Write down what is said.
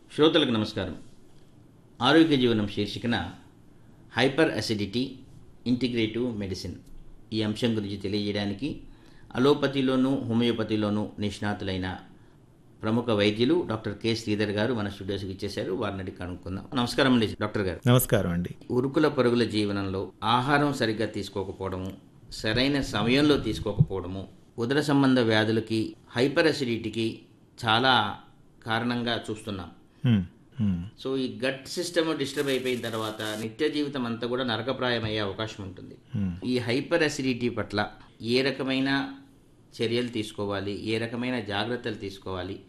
శ్రోతలకు నమస్కారం ఆరోగ్య జీవనం శీర్షికన హైపర్ అసిడిటీ ఇంటిగ్రేటివ్ మెడిసిన్ ఈ అంశం గురించి తెలియజేయడానికి అలోపతిలోను హోమియోపతిలోను నిష్ణాతులైన ప్రముఖ వైద్యులు డాక్టర్ కె శ్రీధర్ గారు మన స్టూడియోస్కి ఇచ్చేశారు వారిని అడిగి కనుక్కుందాం నమస్కారం అండి డాక్టర్ గారు నమస్కారం అండి ఉరుకుల పరుగుల జీవనంలో ఆహారం సరిగ్గా తీసుకోకపోవడము సరైన సమయంలో తీసుకోకపోవడము ఉదర సంబంధ వ్యాధులకి హైపర్ అసిడిటీకి చాలా కారణంగా చూస్తున్నాం హ్మ్, హ్మ్, సో ఈ గట్ సిస్టమ్ డిస్టర్బ్ అయిపోయిన తర్వాత నిత్య జీవితం అంతా కూడా నరకప్రాయం అయ్యే అవకాశం ఉంటుంది హ్మ్. ఈ హైపర్ అసిడిటీ పట్ల ఏ రకమైన చర్యలు తీసుకోవాలి ఏ రకమైన జాగ్రత్తలు తీసుకోవాలి